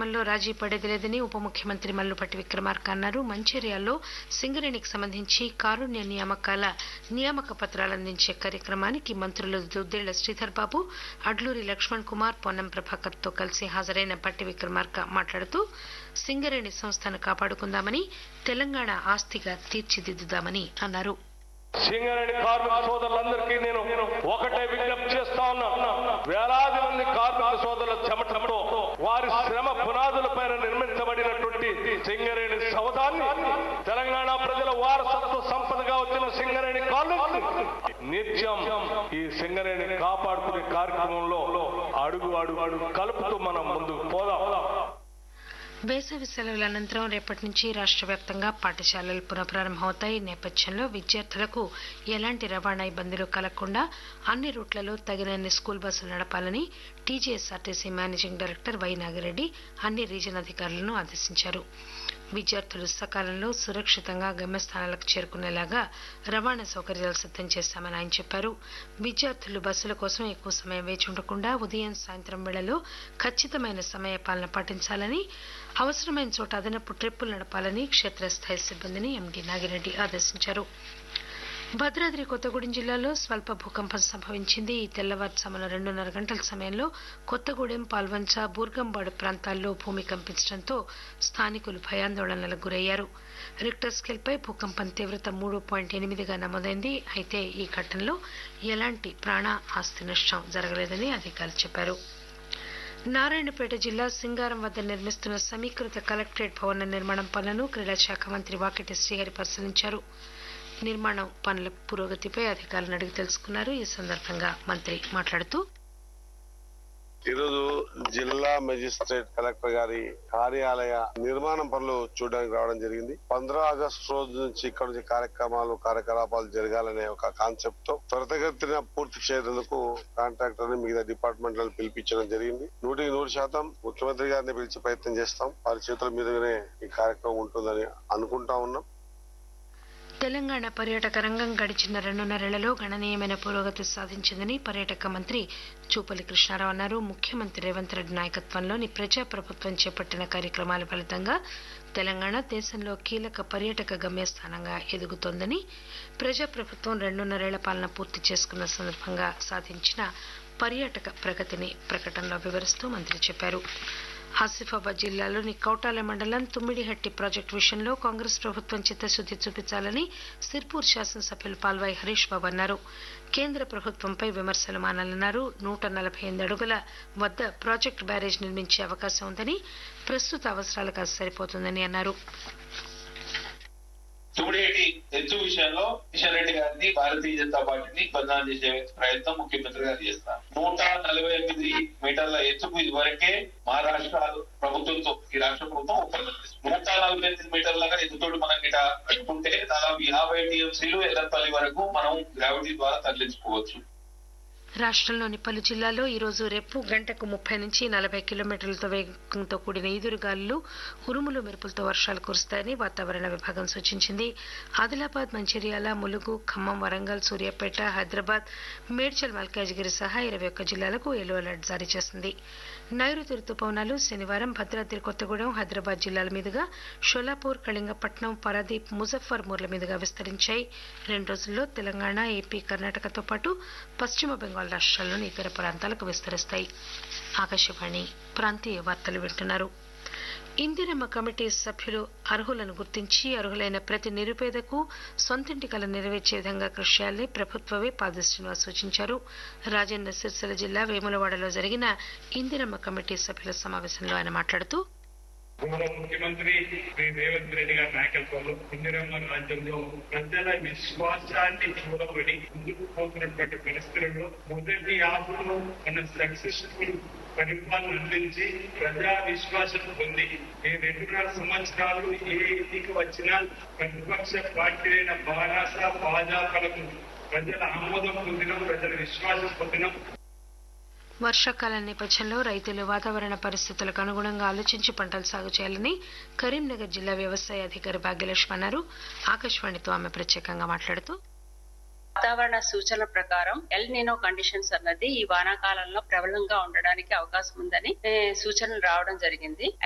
కార్యక్రమాల్లో రాజీ పడేది లేదని ఉప ముఖ్యమంత్రి మల్లుపట్టి విక్రమార్క అన్నారు మంచిర్యాలలో సింగరేణికి సంబంధించి కారుణ్య నియామకాల నియామక పత్రాలు అందించే కార్యక్రమానికి మంత్రులు దుద్దేళ్ల శ్రీధర్ బాబు అడ్లూరి లక్ష్మణ్ కుమార్ పొన్నం ప్రభాకర్ తో కలిసి హాజరైన పట్టి విక్రమార్క మాట్లాడుతూ సింగరేణి సంస్థను కాపాడుకుందామని తెలంగాణ ఆస్తిగా తీర్చిదిద్దుదామని అన్నారు సింగరేణి కార్మిక సోదరులందరికీ నేను ఒకటే విజ్ఞప్తి చేస్తా ఉన్నా వేలాది మంది కార్మిక సోదరుల చెమటతో వారి శ్రమ పునాదులపైన నిర్మించబడినటువంటి సింగరేణి సౌదాన్ని తెలంగాణ ప్రజల వారసత్వ సంపదగా వచ్చిన సింగరేణి కాలేజ్ నిత్యం ఈ సింగరేణి కాపాడుకునే కార్యక్రమంలో అడుగు అడుగు అడుగు కలుపుతూ మనం ముందుకు పోదాం వేసవి సెలవుల అనంతరం రేపటి నుంచి రాష్ట్ర వ్యాప్తంగా పాఠశాలలు పునఃప్రారంభమవుతాయి ఈ నేపథ్యంలో విద్యార్థులకు ఎలాంటి రవాణా ఇబ్బందులు కలగకుండా అన్ని రూట్లలో తగినన్ని స్కూల్ బస్సులు నడపాలని TGSRTC managing director Y Nagireddy అన్ని రీజన్ అధికారులను ఆదేశించారు విద్యార్థులు సకాలంలో సురక్షితంగా గమ్యస్థానాలకు చేరుకునేలాగా రవాణా సౌకర్యాలు సిద్దం చేశామని ఆయన చెప్పారు విద్యార్థులు బస్సుల కోసం ఎక్కువ సమయం వేచి ఉండకుండా ఉదయం సాయంత్రం వేళలో ఖచ్చితమైన సమయ పాలన పాటించాలని అవసరమైన చోట అదనపు ట్రిప్పులు నడపాలని క్షేత్రస్థాయి సిబ్బందిని ఎండీ నాగిరెడ్డి ఆదేశించారు భద్రాద్రి కొత్తగూడెం జిల్లాలో స్వల్ప భూకంపం సంభవించింది ఈ తెల్లవారుజామున రెండున్నర గంటల సమయంలో కొత్తగూడెం పాల్వంచ బూర్గంబాడు ప్రాంతాల్లో భూమి కంపించడంతో స్థానికులు భయాందోళనలకు గురయ్యారు రిక్టర్ స్కేల్పై భూకంపం తీవ్రత మూడు పాయింట్ ఎనిమిదిగా నమోదైంది అయితే ఈ ఘటనలో ఎలాంటి ప్రాణ ఆస్తి నష్టం జరగలేదని అధికారులు చెప్పారు నారాయణపేట జిల్లా సింగారం వద్ద నిర్మిస్తున్న సమీకృత కలెక్టరేట్ భవన నిర్మాణం పనులను క్రీడా శాఖ మంత్రి వాకిటి శ్రీహరి పరిశీలించారు నిర్మాణం పనుల పురోగతిపై అధికారులను అడిగి తెలుసుకున్నారు ఈ సందర్భంగా మంత్రి మాట్లాడుతూ ఈరోజు జిల్లా మెజిస్ట్రేట్ కలెక్టర్ గారి కార్యాలయ నిర్మాణం పనులు చూడడానికి రావడం జరిగింది పంద్రా ఆగస్టు రోజు నుంచి ఇక్కడ నుంచి కార్యక్రమాలు కార్యకలాపాలు జరగాలనే ఒక కాన్సెప్ట్ తో త్వరితగతిన పూర్తి చేసేందుకు కాంట్రాక్టర్ ని మిగతా డిపార్ట్మెంట్లను పిలిపించడం జరిగింది నూటికి నూరు శాతం ముఖ్యమంత్రి గారిని పిలిచి ప్రయత్నం చేస్తాం వారి చేతుల మీదుగానే ఈ కార్యక్రమం ఉంటుందని అనుకుంటా ఉన్నాం తెలంగాణ పర్యాటక రంగం గడిచిన రెండున్నరేళ్లలో గణనీయమైన పురోగతి సాధించిందని పర్యాటక మంత్రి చూపల్లి కృష్ణారావు అన్నారు ముఖ్యమంత్రి రేవంత్ రెడ్డి నాయకత్వంలోని ప్రజాప్రభుత్వం చేపట్టిన కార్యక్రమాల ఫలితంగా తెలంగాణ దేశంలో కీలక పర్యాటక గమ్యస్థానంగా ఎదుగుతోందని ప్రజాప్రభుత్వం రెండున్నరేళ్ల పాలన పూర్తి చేసుకున్న సందర్భంగా సాధించిన పర్యాటక ప్రగతిని ప్రకటనలో వివరిస్తూ మంత్రి చెప్పారు ఆసిఫాబాద్ జిల్లాలోని కౌటాల మండలం తుమ్మిడిహట్టి ప్రాజెక్టు విషయంలో కాంగ్రెస్ ప్రభుత్వం చిత్తశుద్ది చూపించాలని సిర్పూర్ శాసనసభ్యులు పాల్వాయి హరీష్ బాబు అన్నారు కేంద్ర ప్రభుత్వంపై విమర్శలు మానాలన్నారు నూట నలభై ఎనిమిది అడుగుల వద్ద ప్రాజెక్టు బ్యారేజ్ నిర్మించే అవకాశం ఉందని ప్రస్తుత అవసరాలకు అది సరిపోతుందని అన్నారు తుమ్మిడిగడ్డి ఎత్తు విషయంలో కిషన్ రెడ్డి గారిని భారతీయ జనతా పార్టీని బదనాం చేసే ప్రయత్నం ముఖ్యమంత్రి గారు చేస్తారు నూట నలభై ఎనిమిది మీటర్ల ఎత్తుకు ఇదివరకే మహారాష్ట్ర ప్రభుత్వంతో ఈ రాష్ట్ర ప్రభుత్వం ఒప్పందం చేసింది. నూట నలభై ఎనిమిది మీటర్ల ఎత్తుతోటి మనం గిట పెట్టుకుంటే దాదాపు యాభై టీఎంసీలు ఎల్లపల్లి వరకు మనం గ్రావిటీ ద్వారా తరలించుకోవచ్చు రాష్ట్రంలోని పలు జిల్లాల్లో ఈరోజు రేపు గంటకు ముప్పై నుంచి నలభై కిలోమీటర్లతో వేగంతో కూడిన ఈదురుగాలులు ఉరుములు మెరుపులతో వర్షాలు కురుస్తాయని వాతావరణ విభాగం సూచించింది ఆదిలాబాద్ మంచిర్యాల ములుగు ఖమ్మం వరంగల్ సూర్యాపేట హైదరాబాద్ మేడ్చల్ మల్కాజ్గిరి సహా ఇరవై ఒక్క జిల్లాలకు ఎల్లో అలర్ట్ జారీ చేసింది నైరుతి రుతుపవనాలు శనివారం భద్రాద్రి కొత్తగూడెం హైదరాబాద్ జిల్లాల మీదుగా షోలాపూర్ కళింగపట్నం పారాదీప్ ముజఫర్మూర్ల మీదుగా విస్తరించాయి రెండు రోజుల్లో తెలంగాణ ఏపీ కర్ణాటకతో పాటు పశ్చిమ బెంగాల్ రాష్ట్రాల్లోని ఇతర ప్రాంతాలకు విస్తరిస్తాయి ఆకాశవాణి ప్రాంతీయ వార్తలు వింటున్నారు ఇందిరమ్మ కమిటీ సభ్యులు అర్హులను గుర్తించి అర్హులైన ప్రతి నిరుపేదకు సొంతింటి కల నెరవేర్చే విధంగా కృషి చేయాలని ప్రభుత్వమే పాద శ్రీనివాస్ సూచించారు రాజన్న సిరిసిల్ల జిల్లా వేములవాడలో జరిగిన ఇందిరమ్మ కమిటీ సభ్యుల సమావేశంలో ఆయన మాట్లాడుతూ గౌరవ ముఖ్యమంత్రి శ్రీ రేవంత్ రెడ్డి గారి నాయకత్వంలో ఇందిరమ్మ రాజ్యంలో ప్రజల విశ్వాసాన్ని చూడబడి ముందుకు పోతున్నటువంటి పరిస్థితుల్లో మొదటి ఆపులో మన సక్సెస్ఫుల్ పరిపాలన అందించి ప్రజా విశ్వాసం పొంది ఈ రెండున్నర సంవత్సరాలు ఏ ఎన్నిక వచ్చినా ప్రతిపక్ష పార్టీ అయిన బారాస భాజపాలకు ప్రజల ఆమోదం పొందినం ప్రజల విశ్వాసం పొందినం వర్షాకాలం నేపథ్యంలో రైతులు వాతావరణ పరిస్థితులకు అనుగుణంగా ఆలోచించి పంటలు సాగు చేయాలని కరీంనగర్ జిల్లా వ్యవసాయ అధికారి భాగ్యలక్ష్మి అన్నారు ఆకాశవాణితో ఆమె ప్రత్యేకంగా మాట్లాడుతూ వాతావరణ సూచనల ప్రకారం ఎల్ నినో కండిషన్స్ అన్నది ఈ వానాకాలంలో ప్రబలంగా ఉండడానికి అవకాశం ఉందని ఏ, సూచనలు రావడం జరిగింది